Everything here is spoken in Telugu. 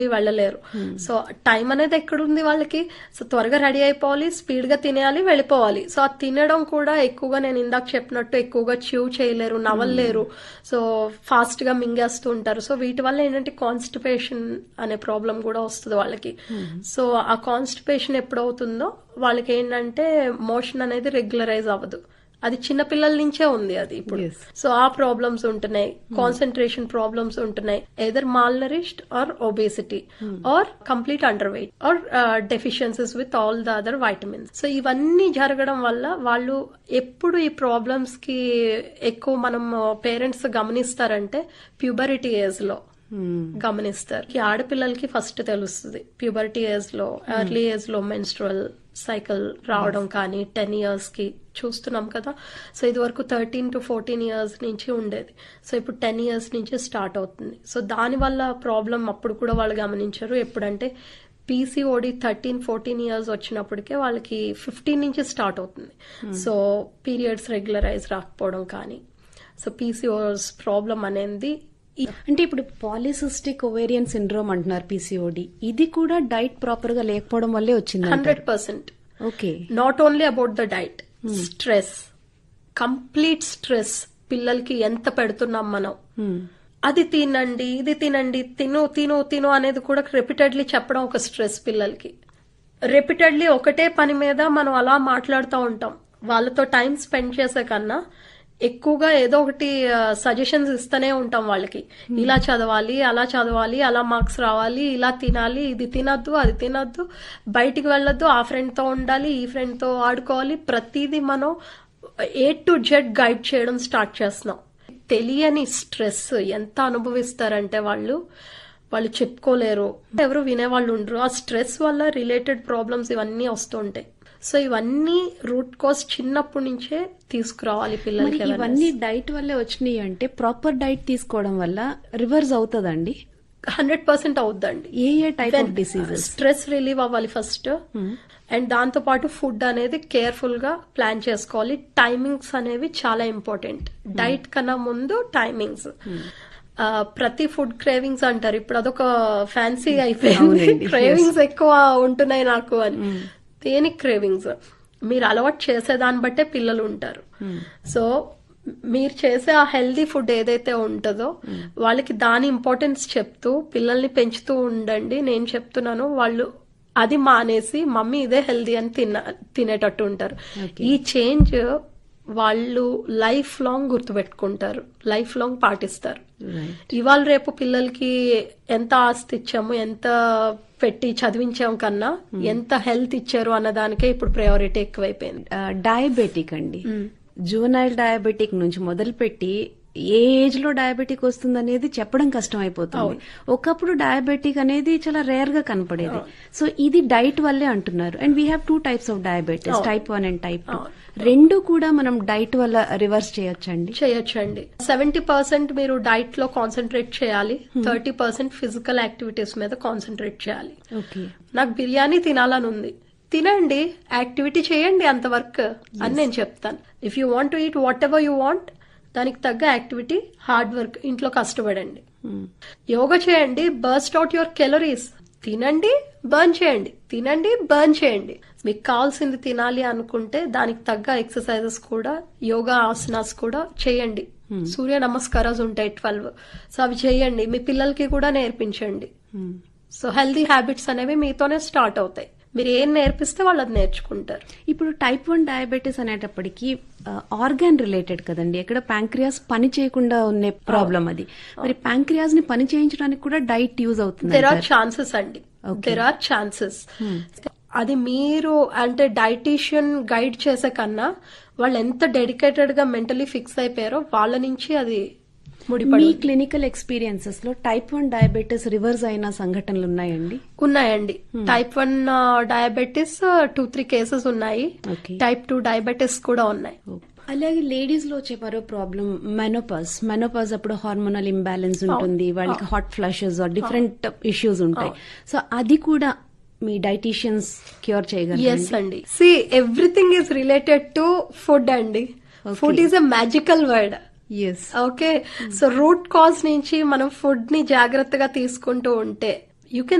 వెళ్ళలేరు సో టైం అనేది ఎక్కడుంది వాళ్ళకి సో త్వరగా రెడీ అయిపోవాలి స్పీడ్ గా తినేయాలి వెళ్ళిపోవాలి సో ఆ తినడం కూడా ఎక్కువగా నేను ఇందాక చెప్పినట్టు ఎక్కువగా చ్యూ చేయలేరు నవలలేరు సో ఫాస్ట్ గా మింగేస్తూ ఉంటారు సో వీటి వల్ల ఏంటంటే కాన్స్టిపేషన్ అనే ప్రాబ్లం కూడా వస్తుంది వాళ్ళకి సో ఆ కాన్స్టిపేషన్ ఎప్పుడవుతుందో వాళ్ళకి ఏంటంటే మోషన్ అనేది రెగ్యులరైజ్ అవ్వదు అది చిన్న పిల్లల నుంచే ఉంది అది ఇప్పుడు Yes. సో ఆ ప్రాబ్లమ్స్ ఉంటున్నాయి కాన్సన్ట్రేషన్ ప్రాబ్లమ్స్ ఉంటున్నాయి either malnourished or obesity or complete underweight or deficiencies with all the other vitamins so ఇవన్నీ జరగడం వల్ల వాళ్ళు ఎప్పుడు ఈ ప్రాబ్లమ్స్ కి ఎక్కువ మనం పేరెంట్స్ గమనిస్తారంటే ప్యూబరిటీ ఏజ్ లో గమనిస్తారు ఈ ఆడపిల్లలకి ఫస్ట్ తెలుస్తుంది ప్యూబర్టీ ఏజ్ లో ఎర్లీ ఏజ్ లో మెన్స్ట్రువల్ సైకిల్ రావడం కానీ టెన్ ఇయర్స్ కి చూస్తున్నాం కదా సో ఇది వరకు థర్టీన్ టు ఫోర్టీన్ ఇయర్స్ నుంచి ఉండేది సో ఇప్పుడు టెన్ ఇయర్స్ నుంచి స్టార్ట్ అవుతుంది సో దాని వల్ల ప్రాబ్లం అప్పుడు కూడా వాళ్ళు గమనించారు ఎప్పుడంటే పీసీఓడి థర్టీన్ ఫోర్టీన్ ఇయర్స్ వచ్చినప్పటికే వాళ్ళకి ఫిఫ్టీన్ నుంచి స్టార్ట్ అవుతుంది సో పీరియడ్స్ రెగ్యులరైజ్ రాకపోవడం కానీ సో పీసీఓస్ ప్రాబ్లం అనేది ఈ అంటే ఇప్పుడు పాలిసిస్టిక్ ఒవేరియన్ సిండ్రోమ్ అంటున్నారు పీసీఓడి ఇది కూడా డైట్ ప్రాపర్ గా లేకపోవడం వల్లే వచ్చింది hundred percent okay not only about the diet stress complete stress పిల్లలకి ఎంత పెడుతున్నాం మనం అది తినండి ఇది తినండి తిను తిను తిను అనేది కూడా రిపీటెడ్లీ చెప్పడం ఒక స్ట్రెస్ పిల్లలకి రిపీటెడ్లీ ఒకటే పని మీద మనం అలా మాట్లాడుతూ ఉంటాం వాళ్ళతో టైం స్పెండ్ చేసే కన్నా ఎక్కువగా ఏదో ఒకటి సజెషన్స్ ఇస్తూనే ఉంటాం వాళ్ళకి ఇలా చదవాలి అలా చదవాలి అలా మార్క్స్ రావాలి ఇలా తినాలి ఇది తినద్దు అది తినద్దు బయటికి వెళ్ళొద్దు ఆ ఫ్రెండ్ తో ఉండాలి ఈ ఫ్రెండ్ తో ఆడుకోవాలి ప్రతిదీ మనం ఏ టు జెడ్ గైడ్ చేయడం స్టార్ట్ చేస్తున్నాం తెలియని స్ట్రెస్ ఎంత అనుభవిస్తారంటే వాళ్ళు వాళ్ళు చెప్పుకోలేరు ఎవరు వినేవాళ్ళు ఉండరు ఆ స్ట్రెస్ వల్ల రిలేటెడ్ ప్రాబ్లమ్స్ ఇవన్నీ వస్తుంటాయి సో ఇవన్నీ రూట్ కాజ్ చిన్నప్పటి నుంచే తీసుకురావాలి మరి పిల్లలకి ఇవన్నీ డైట్ వల్లే వచ్చినాయి అంటే ప్రాపర్ డైట్ తీసుకోవడం వల్ల రివర్స్ అవుతుందండి హండ్రెడ్ పర్సెంట్ అవుద్దండి ఏ ఏ type of diseases stress relieve అవ్వాలి ఫస్ట్ అండ్ దాంతో పాటు ఫుడ్ అనేది కేర్ఫుల్ గా ప్లాన్ చేసుకోవాలి టైమింగ్స్ అనేవి చాలా ఇంపార్టెంట్ డైట్ కన్నా ముందు టైమింగ్స్ ప్రతి ఫుడ్ క్రేవింగ్స్ అంటారు ఇప్పుడు అదొక ఫ్యాన్సీ అయిపోయింది అవునండి, క్రేవింగ్స్ ఎక్కువ ఉంటున్నాయి నాకు అని దేనికి క్రేవింగ్స్ మీరు అలవాటు చేసేదాన్ని బట్టే పిల్లలు ఉంటారు సో మీరు చేసే ఆ హెల్దీ ఫుడ్ ఏదైతే ఉంటుందో వాళ్ళకి దాని ఇంపార్టెన్స్ చెప్తూ పిల్లల్ని పెంచుతూ ఉండండి నేను చెప్తున్నాను వాళ్ళు అది మానేసి మమ్మీ ఇదే హెల్దీ అని తిన్న తినేటట్టు ఉంటారు ఈ చేంజ్ వాళ్ళు లైఫ్ లాంగ్ గుర్తుపెట్టుకుంటారు లైఫ్ లాంగ్ పాటిస్తారు ఇవాళ రేపు పిల్లలకి ఎంత ఆస్తి ఇచ్చాము ఎంత పెట్టి చదివించాం కన్నా ఎంత హెల్త్ ఇచ్చారు అన్న దానికే ఇప్పుడు ప్రయారిటీ ఎక్కువైపోయింది డయాబెటిక్ అండి జూనైల్ డయాబెటిక్ నుంచి మొదలుపెట్టి ఏ ఏజ్ లో డయాబెటిక్ వస్తుంది అనేది చెప్పడం కష్టం అయిపోతుంది ఒకప్పుడు డయాబెటిక్ అనేది చాలా రేర్ గా కనపడేది సో ఇది డైట్ వల్లే అంటున్నారు and we have two types of diabetes type one and type two రెండు కూడా మనం డైట్ వల్ల రివర్స్ చేయొచ్చండి చేయొచ్చండి సెవెంటీ పర్సెంట్ మీరు డైట్ లో కాన్సన్ట్రేట్ చేయాలి థర్టీ పర్సెంట్ ఫిజికల్ యాక్టివిటీస్ మీద కాన్సన్ట్రేట్ చేయాలి ఓకే నాకు బిర్యానీ తినాలని ఉంది తినండి యాక్టివిటీ చేయండి అంత వర్క్ అని నేను చెప్తాను if you want to eat whatever you want దానికి తగ్గ యాక్టివిటీ హార్డ్ వర్క్ ఇంట్లో కష్టపడండి యోగా చేయండి బర్స్ట్ అవుట్ యువర్ కెలరీస్ తినండి బర్న్ చేయండి తినండి బర్న్ చేయండి మీకు కావాల్సింది తినాలి అనుకుంటే దానికి తగ్గ ఎక్సర్సైజెస్ కూడా యోగా ఆసనాస్ కూడా చేయండి సూర్య నమస్కారాలు ఉంటాయి ట్వెల్వ్ సో అవి చేయండి మీ పిల్లలకి కూడా నేర్పించండి సో హెల్దీ హ్యాబిట్స్ అనేవి మీతోనే స్టార్ట్ అవుతాయి మీరు ఏం నేర్పిస్తే వాళ్ళు అది నేర్చుకుంటారు ఇప్పుడు టైప్ వన్ డయాబెటీస్ అనేటప్పటికి ఆర్గాన్ రిలేటెడ్ కదండి ఎక్కడ ప్యాంక్రియాస్ పని చేయకుండా ఉన్న ప్రాబ్లం అది మరి ప్యాంక్రియాస్ ని పని చేయించడానికి కూడా డైట్ యూజ్ అవుతుంది దెర్ ఆర్ ఛాన్సెస్ అండి దెర్ ఆర్ ఛాన్సెస్ అది మీరు అంటే డైటీషియన్ గైడ్ చేసే కన్నా వాళ్ళు ఎంత డెడికేటెడ్ గా మెంటలీ ఫిక్స్ అయిపోయారో వాళ్ళ నుంచి అది ముడిపడి మీ క్లినికల్ ఎక్స్పీరియన్సెస్ లో టైప్ వన్ డయాబెటీస్ రివర్స్ అయిన సంఘటనలు ఉన్నాయండి ఉన్నాయండి type one diabetes two three cases ఉన్నాయి Okay. టైప్ టూ డయాబెటీస్ కూడా ఉన్నాయి అలాగే లేడీస్ లో వచ్చే మరో ప్రాబ్లం మెనోపాజ్ మెనోపాజ్ అప్పుడు హార్మోనల్ ఇంబ్యాలెన్స్ ఉంటుంది వాళ్ళకి హాట్ ఫ్లషెస్ డిఫరెంట్ ఇష్యూస్ ఉంటాయి సో అది కూడా మీ డైటీషియన్స్ క్యూర్ చేయగలరు ఎస్ అండి see everything is related to food అండి food is a magical word yes okay so root cause నుంచి మనం ఫుడ్ ని జాగ్రత్తగా తీసుకుంటూ ఉంటే యూ కెన్